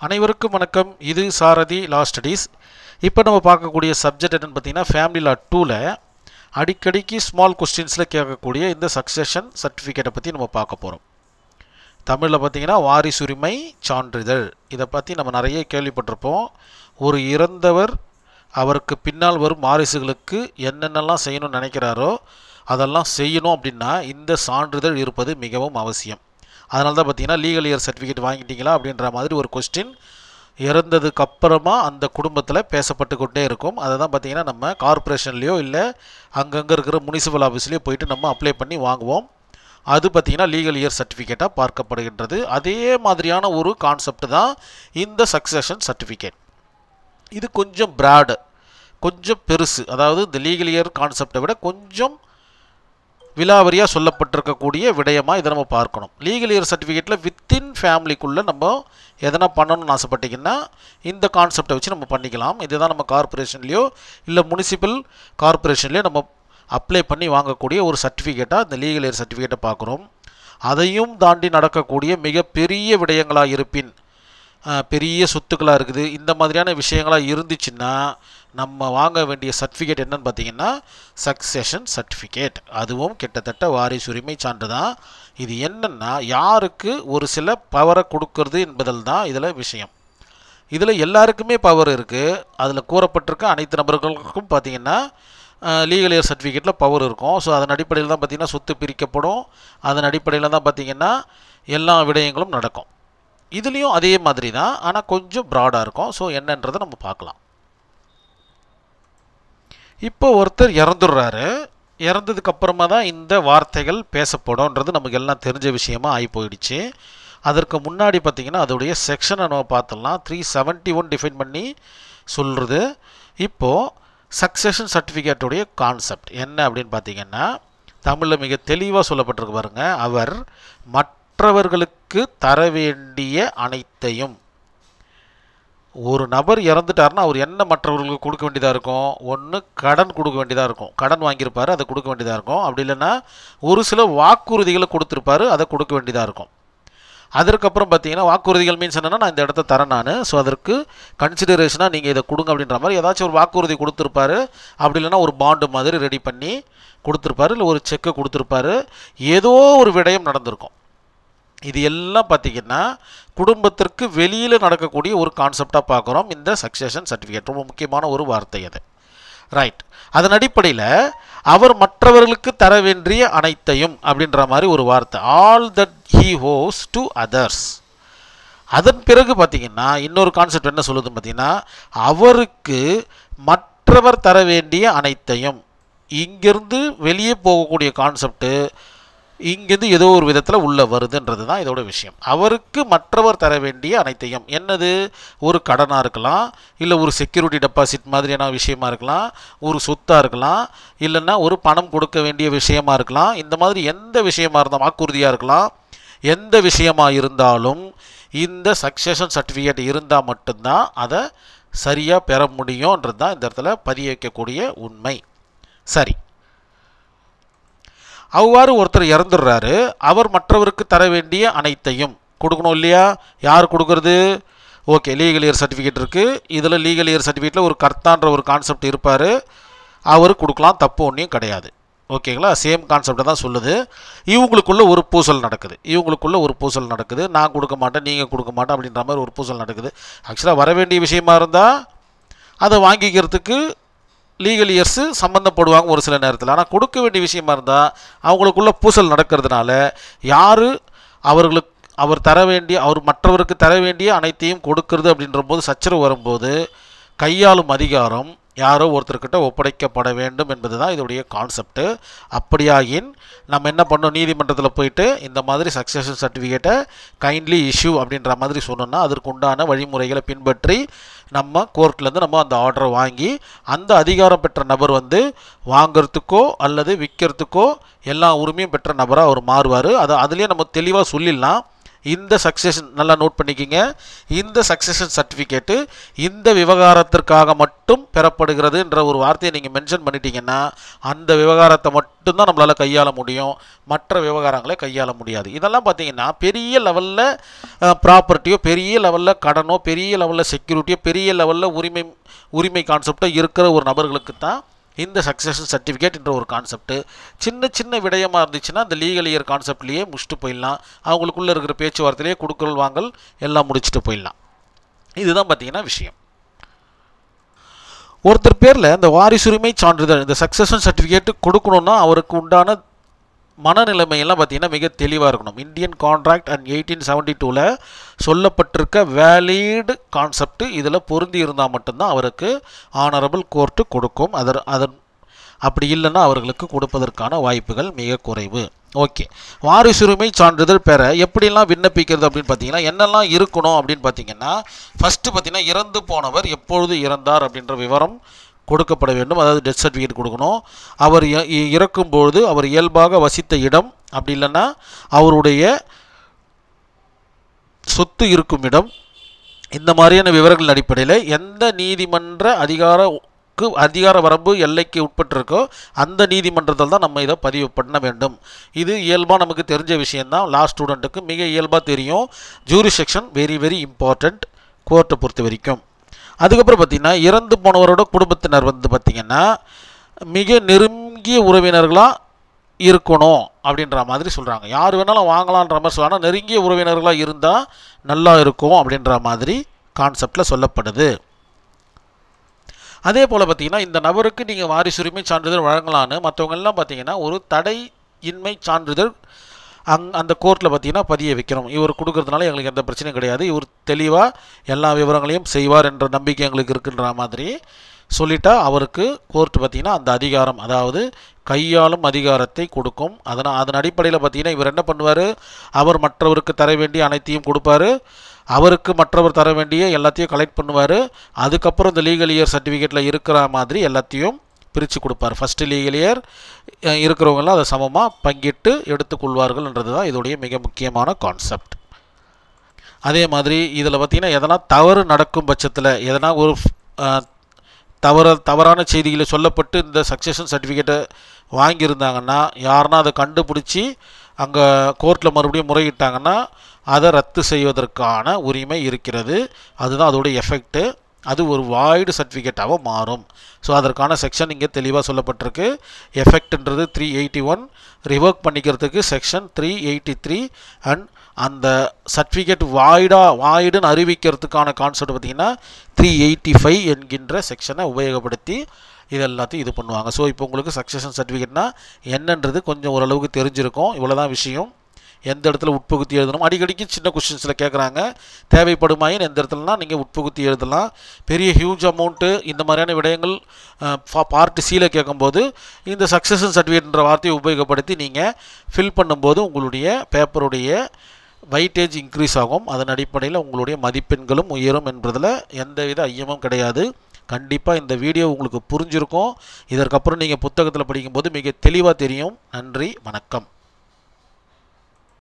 அனைவருக்கும் வணக்கம் இது சாரதி லா ஸ்டடீஸ் இப்போ நம்ம பார்க்கக்கூடிய சப்ஜெக்ட் என்னென்னு பார்த்தீங்கன்னா ஃபேமிலி லா டூவில் அடிக்கடிக்கு ஸ்மால் கொஸ்டின்ஸில் கேட்கக்கூடிய இந்த சக்சஷன் சர்டிஃபிகேட்டை பற்றி நம்ம பார்க்க போகிறோம் தமிழில் பார்த்தீங்கன்னா வாரிசுரிமை சான்றிதழ் இதை பற்றி நம்ம நிறைய கேள்விப்பட்டிருப்போம் ஒரு இறந்தவர் அவருக்கு பின்னால் வரும் வாரிசுகளுக்கு என்னென்னலாம் செய்யணும்னு நினைக்கிறாரோ அதெல்லாம் செய்யணும் அப்படின்னா இந்த சான்றிதழ் இருப்பது மிகவும் அவசியம் அதனால தான் பார்த்தீங்கன்னா லீகல் இயர் சர்டிஃபிகேட் வாங்கிட்டீங்களா அப்படின்ற மாதிரி ஒரு கொஸ்டின் இறந்ததுக்கு அப்புறமா அந்த குடும்பத்தில் பேசப்பட்டு கொண்டே இருக்கும் அதை தான் பார்த்தீங்கன்னா நம்ம கார்ப்பரேஷன்லேயோ இல்லை அங்கங்கே இருக்கிற முனிசிபல் ஆஃபீஸ்லேயோ போயிட்டு நம்ம அப்ளை பண்ணி வாங்குவோம் அது பார்த்திங்கன்னா லீகல் இயர் சர்டிஃபிகேட்டாக பார்க்கப்படுகின்றது அதே மாதிரியான ஒரு கான்செப்ட் தான் இந்த சக்சஷன் சர்டிஃபிகேட் இது கொஞ்சம் பிராடு கொஞ்சம் பெருசு அதாவது இந்த லீகல் இயர் கான்செப்டை விட கொஞ்சம் விலாவரியாக சொல்லப்பட்டிருக்கக்கூடிய விடயமாக இதை நம்ம பார்க்கணும் லீகல் இயர் சர்டிஃபிகேட்டில் வித்தின் ஃபேமிலிக்குள்ளே நம்ம எதனா பண்ணணும்னு ஆசைப்பட்டிங்கன்னா இந்த கான்செப்டை வச்சு நம்ம பண்ணிக்கலாம் இதுதான் நம்ம கார்ப்பரேஷன்லேயோ இல்லை முனிசிபல் கார்ப்பரேஷன்லேயோ நம்ம அப்ளை பண்ணி வாங்கக்கூடிய ஒரு சர்டிஃபிகேட்டாக இந்த லீகல் இயர் சர்டிஃபிகேட்டை பார்க்குறோம் அதையும் தாண்டி நடக்கக்கூடிய மிகப்பெரிய விடயங்களாக இருப்பின் அஹ், பெரிய சொத்துக்களாக இருக்குது இந்த மாதிரியான விஷயங்களாக இருந்துச்சுன்னா நம்ம வாங்க வேண்டிய சர்டிஃபிகேட் என்னன்னு பார்த்தீங்கன்னா சக்சஷன் சர்டிஃபிகேட் அதுவும் கிட்டத்தட்ட வாரிசுரிமை சான்று தான் இது என்னென்னா யாருக்கு ஒரு சில பவரை கொடுக்கறது என்பதில் தான் இதில் விஷயம் இதில் எல்லாருக்குமே பவர் இருக்குது அதில் கூறப்பட்டிருக்க அனைத்து நபர்களுக்கும் பார்த்தீங்கன்னா லீகல் இயர் சர்டிஃபிகேட்டில் பவர் இருக்கும் ஸோ அதன் அடிப்படையில் தான் பார்த்தீங்கன்னா சொத்து பிரிக்கப்படும் அதன் அடிப்படையில் தான் பார்த்தீங்கன்னா எல்லா விடயங்களும் நடக்கும் இதுலேயும் அதே மாதிரி தான் ஆனால் கொஞ்சம் ப்ராடாக இருக்கும் ஸோ என்னன்றதை நம்ம பார்க்கலாம் இப்போ ஒருத்தர் இறந்துடுறாரு இறந்ததுக்கு அப்புறமா தான் இந்த வார்த்தைகள் பேசப்படும்ன்றது நமக்கு எல்லாம் தெரிஞ்ச விஷயமா ஆகி போயிடுச்சு அதற்கு முன்னாடி பார்த்தீங்கன்னா அதோடைய செக்ஷனை நம்ம பார்த்தலாம் த்ரீ செவன்ட்டி ஒன் டிஃபைன் பண்ணி சொல்கிறது இப்போது சக்சஷன் சர்டிஃபிகேட்டுடைய கான்செப்ட் என்ன அப்படின்னு பார்த்தீங்கன்னா தமிழில் மிக தெளிவாக சொல்லப்பட்டிருக்கு பாருங்க அவர் மற்றவர்களுக்கு தர வேண்டிய அனைத்தையும் ஒரு நபர் இறந்துட்டாருன்னா அவர் என்ன மற்றவர்களுக்கு கொடுக்க வேண்டியதாக இருக்கும் ஒன்று கடன் கொடுக்க வேண்டியதாக இருக்கும் கடன் வாங்கியிருப்பாரு அதை கொடுக்க வேண்டியதாக இருக்கும் அப்படி இல்லைன்னா ஒரு சில வாக்குறுதிகளை கொடுத்துருப்பாரு அதை கொடுக்க வேண்டியதாக இருக்கும் அதற்கப்புறம் பார்த்தீங்கன்னா வாக்குறுதிகள் மீன்ஸ் என்னன்னா நான் இந்த இடத்த தரேன் நான் ஸோ அதற்கு கன்சிடரேஷனாக நீங்கள் இதை கொடுங்க அப்படின்ற மாதிரி ஏதாச்சும் ஒரு வாக்குறுதி கொடுத்துருப்பாரு அப்படி இல்லைன்னா ஒரு பாண்டு மாதிரி ரெடி பண்ணி கொடுத்துருப்பாரு இல்லை ஒரு செக்கை கொடுத்துருப்பாரு ஏதோ ஒரு விடயம் நடந்திருக்கும் இது எல்லாம் பார்த்தீங்கன்னா குடும்பத்திற்கு வெளியில் நடக்கக்கூடிய ஒரு கான்செப்டாக பார்க்குறோம் இந்த சக்சஷன் சர்டிஃபிகேட் ரொம்ப முக்கியமான ஒரு வார்த்தை அது ரைட் அதன் அடிப்படையில் அவர் மற்றவர்களுக்கு தர வேண்டிய அனைத்தையும் அப்படின்ற மாதிரி ஒரு வார்த்தை all that he owes to others அதன் பிறகு பார்த்தீங்கன்னா இன்னொரு கான்செப்ட் என்ன சொல்லுது பார்த்தீங்கன்னா அவருக்கு மற்றவர் தர வேண்டிய அனைத்தையும் இங்கிருந்து வெளியே போகக்கூடிய கான்செப்ட்டு இங்கேருந்து ஏதோ ஒரு விதத்தில் உள்ளே வருதுன்றது தான் இதோட விஷயம் அவருக்கு மற்றவர் தர வேண்டிய அனைத்தையும் என்னது ஒரு கடனாக இருக்கலாம் இல்லை ஒரு செக்யூரிட்டி டெபாசிட் மாதிரியான விஷயமா இருக்கலாம் ஒரு சொத்தாக இருக்கலாம் இல்லைன்னா ஒரு பணம் கொடுக்க வேண்டிய விஷயமா இருக்கலாம் இந்த மாதிரி எந்த விஷயமா இருந்தால் வாக்குறுதியாக இருக்கலாம் எந்த விஷயமா இருந்தாலும் இந்த சக்சஷன் சர்டிஃபிகேட் இருந்தால் மட்டும்தான் அதை சரியாக பெற முடியும்ன்றது தான் இந்த இடத்துல பதிய வைக்கக்கூடிய உண்மை சரி அவ்வாறு ஒருத்தர் இறந்துடுறாரு அவர் மற்றவருக்கு தர வேண்டிய அனைத்தையும் கொடுக்கணும் இல்லையா யார் கொடுக்கறது ஓகே லீகல் இயர் சர்டிஃபிகேட் இருக்குது இதில் லீகல் இயர் சர்டிஃபிகேட்டில் ஒரு கர்த்தான்ற ஒரு கான்செப்ட் இருப்பார் அவர் கொடுக்கலாம் தப்பு ஒன்றையும் கிடையாது ஓகேங்களா சேம் கான்செப்டை தான் சொல்லுது இவங்களுக்குள்ள ஒரு பூசல் நடக்குது இவங்களுக்குள்ள ஒரு பூசல் நடக்குது நான் கொடுக்க மாட்டேன் நீங்கள் கொடுக்க மாட்டேன் அப்படின்ற மாதிரி ஒரு பூசல் நடக்குது ஆக்சுவலாக வர வேண்டிய விஷயமா இருந்தால் அதை வாங்கிக்கிறதுக்கு லீகல் இயர்ஸு சம்மந்தப்படுவாங்க ஒரு சில நேரத்தில் ஆனால் கொடுக்க வேண்டிய விஷயமா இருந்தால் அவங்களுக்குள்ள பூசல் நடக்கிறதுனால யார் அவர்களுக்கு அவர் தர வேண்டிய அவர் மற்றவருக்கு தர வேண்டிய அனைத்தையும் கொடுக்கறது அப்படின்ற போது சச்சரவு வரும்போது கையாளும் அதிகாரம் யாரோ ஒருத்தர்கிட்ட ஒப்படைக்கப்பட வேண்டும் என்பது தான் இதோடைய கான்செப்ட்டு அப்படியாகின் நம்ம என்ன பண்ணோம் நீதிமன்றத்தில் போயிட்டு இந்த மாதிரி சக்ஸஷன் சர்டிஃபிகேட்டை கைண்ட்லி இஷ்யூ அப்படின்ற மாதிரி சொன்னோம்னா அதற்கு உண்டான வழிமுறைகளை பின்பற்றி நம்ம கோர்ட்லேருந்து நம்ம அந்த ஆர்டரை வாங்கி அந்த அதிகாரம் பெற்ற நபர் வந்து வாங்கிறதுக்கோ அல்லது விற்கிறதுக்கோ எல்லா உரிமையும் பெற்ற நபராக அவர் மாறுவார் அதை அதுலேயே நம்ம தெளிவாக சொல்லிடலாம் இந்த சக்சஷன் நல்லா நோட் பண்ணிக்கிங்க இந்த சக்சஷன் சர்டிஃபிகேட்டு இந்த விவகாரத்திற்காக மட்டும் பெறப்படுகிறதுன்ற ஒரு வார்த்தையை நீங்கள் மென்ஷன் பண்ணிட்டீங்கன்னா அந்த விவகாரத்தை மட்டும்தான் நம்மளால் கையாள முடியும் மற்ற விவகாரங்களை கையாள முடியாது இதெல்லாம் பார்த்தீங்கன்னா பெரிய லெவலில் ப்ராப்பர்ட்டியோ பெரிய லெவலில் கடனோ பெரிய லெவலில் செக்யூரிட்டியோ பெரிய லெவலில் உரிமை உரிமை கான்செப்டோ இருக்கிற ஒரு நபர்களுக்கு தான் இந்த சக்சஷன் சர்டிஃபிகேட் என்ற ஒரு கான்செப்ட் சின்ன சின்ன விடயமாக இருந்துச்சுன்னா இந்த லீகல் இயர் கான்செப்ட்லேயே முடிச்சுட்டு போயிடலாம் அவங்களுக்குள்ளே இருக்கிற பேச்சுவார்த்தையிலேயே கொடுக்கல் வாங்கல் எல்லாம் முடிச்சுட்டு போயிடலாம் இதுதான் பார்த்தீங்கன்னா விஷயம் ஒருத்தர் பேரில் இந்த வாரிசுரிமை சான்றிதழ் இந்த சக்சஷன் சர்டிஃபிகேட் கொடுக்கணுன்னா அவருக்கு உண்டான மனநிலைமையெல்லாம் பார்த்தீங்கன்னா மிக தெளிவாக இருக்கணும் Indian contract and eighteen seventy டூவில் சொல்லப்பட்டிருக்க வேலிடு கான்செப்ட் இதில் பொருந்தி இருந்தால் மட்டும்தான் அவருக்கு ஆனரபிள் கோர்ட்டு கொடுக்கும் அதர் அதன் அப்படி இல்லைன்னா அவர்களுக்கு கொடுப்பதற்கான வாய்ப்புகள் மிக குறைவு ஓகே வாரிசுரிமை சான்றிதழ் பெற எப்படிலாம் விண்ணப்பிக்கிறது அப்படின்னு பார்த்தீங்கன்னா என்னெல்லாம் இருக்கணும் அப்படின்னு பார்த்தீங்கன்னா ஃபஸ்ட்டு பார்த்தீங்கன்னா இறந்து போனவர் எப்பொழுது இறந்தார் அப்படின்ற விவரம் கொடுக்கப்பட வேண்டும் அதாவது டெத் சர்டிஃபிகேட் கொடுக்கணும் அவர் இ- இ- இறக்கும்பொழுது அவர் இயல்பாக வசித்த இடம் அப்படி இல்லைன்னா அவருடைய சொத்து இருக்கும் இடம் இந்த மாதிரியான விவரங்கள் அடிப்படையில் எந்த நீதிமன்ற அதிகாரக்கு அதிகார வரம்பு எல்லைக்கு உட்பட்டிருக்கோ அந்த நீதிமன்றத்தில் தான் நம்ம இதை பதிவு பண்ண வேண்டும் இது இயல்பாக நமக்கு தெரிஞ்ச விஷயந்தான் லா ஸ்டூடெண்ட்டுக்கு மிக இயல்பாக தெரியும் jury section very very important கோர்ட்டை பொறுத்த வரைக்கும் அதுக்கப்புறம் பார்த்திங்கன்னா இறந்து போனவரோட குடும்பத்தினர் வந்து பார்த்திங்கன்னா மிக நெருங்கிய உறவினர்களாக இருக்கணும் அப்படின்ற மாதிரி சொல்கிறாங்க யார் வேணாலும் வாங்கலான்ற மாதிரி சொல்கிறாங்க நெருங்கிய உறவினர்களாக இருந்தால் நல்லா இருக்கும் அப்படின்ற மாதிரி கான்செப்டில் சொல்லப்படுது அதே போல் பார்த்தீங்கன்னா இந்த நபருக்கு நீங்கள் வாரிசுரிமை சான்றிதழ் வழங்கலான்னு மற்றவங்க எல்லாம் பார்த்தீங்கன்னா ஒரு தடை இன்மை சான்றிதழ் அங் அந்த கோர்ட்டில் பார்த்தீங்கன்னா பதிய வைக்கணும் இவர் கொடுக்கறதுனால எங்களுக்கு எந்த பிரச்சனையும் கிடையாது இவர் தெளிவாக எல்லா விவரங்களையும் செய்வார் என்ற நம்பிக்கை எங்களுக்கு இருக்குன்ற மாதிரி சொல்லிட்டா அவருக்கு கோர்ட் பார்த்தீங்கன்னா அந்த அதிகாரம் அதாவது கையாளும் அதிகாரத்தை கொடுக்கும் அதனால் அதன் அடிப்படையில் பார்த்தீங்கன்னா இவர் என்ன பண்ணுவார் அவர் மற்றவருக்கு தர வேண்டிய அனைத்தையும் கொடுப்பாரு அவருக்கு மற்றவர் தர வேண்டிய எல்லாத்தையும் கலெக்ட் பண்ணுவார் அதுக்கப்புறம் இந்த லீகல் இயர் சர்டிஃபிகேட்டில் இருக்கிற மாதிரி எல்லாத்தையும் பிரித்து கொடுப்பார் ஃபஸ்ட்டு லீகல் இயர் இருக்கிறவங்களாம் அதை சமமாக பங்கிட்டு எடுத்துக்கொள்வார்கள்ன்றது தான் இதோடைய மிக முக்கியமான கான்செப்ட் அதே மாதிரி இதில் பார்த்தீங்கன்னா எதனா தவறு நடக்கும் பட்சத்தில் எதனா ஒரு அஹ், தவற தவறான செய்திகளை சொல்லப்பட்டு இந்த சக்சஷன் சர்டிஃபிகேட்டை வாங்கியிருந்தாங்கன்னா யாருன்னா அதை கண்டுபிடிச்சி அங்கே கோர்ட்டில் மறுபடியும் முறையிட்டாங்கன்னா அதை ரத்து செய்வதற்கான உரிமை இருக்கிறது அதுதான் அதோடைய எஃபெக்ட்டு அது ஒரு வாய்டு சர்டிஃபிகேட்டாக மாறும் ஸோ அதற்கான செக்ஷன் இங்கே தெளிவாக சொல்லப்பட்டிருக்கு எஃபெக்ட்ன்றது த்ரீ எயிட்டி ஒன் ரிவர்க் பண்ணிக்கிறதுக்கு section three eighty three and அந்த சர்டிஃபிகேட் வாய்டா வாய்டுன்னு அறிவிக்கிறதுக்கான கான்செப்ட் பார்த்தீங்கன்னா த்ரீ எயிட்டி ஃபைவ் என்கின்ற செக்ஷனை உபயோகப்படுத்தி இது எல்லாத்தையும் இது பண்ணுவாங்க ஸோ இப்போ உங்களுக்கு சக்சஷன் சர்டிஃபிகேட்னா என்னன்றது கொஞ்சம் ஓரளவுக்கு தெரிஞ்சிருக்கும் இவ்வளோதான் விஷயம் எந்த இடத்துல உட்புகுத்தி எழுதணும் அடிக்கடிக்கு சின்ன கொஷின்ஸில் கேட்குறாங்க தேவைப்படுமாயின் எந்த இடத்துலனா நீங்கள் உட்புகுத்தி எழுதலாம் பெரிய ஹியூஜ் அமௌண்ட்டு இந்த மாதிரியான விடயங்கள் பார்ட் சியில் கேட்கும்போது இந்த சக்சஷன் சர்டிஃபிகேட்ன்ற வார்த்தையை உபயோகப்படுத்தி நீங்கள் ஃபில் பண்ணும்போது உங்களுடைய பேப்பருடைய வைட்டேஜ் இன்க்ரீஸ் ஆகும் அதன் அடிப்படையில் உங்களுடைய மதிப்பெண்களும் உயரும் என்பதில் எந்தவித ஐயமும் கிடையாது கண்டிப்பாக இந்த வீடியோ உங்களுக்கு புரிஞ்சிருக்கும் இதற்கப்புறம் நீங்கள் புத்தகத்தில் படிக்கும்போது மிக தெளிவாக தெரியும் நன்றி வணக்கம்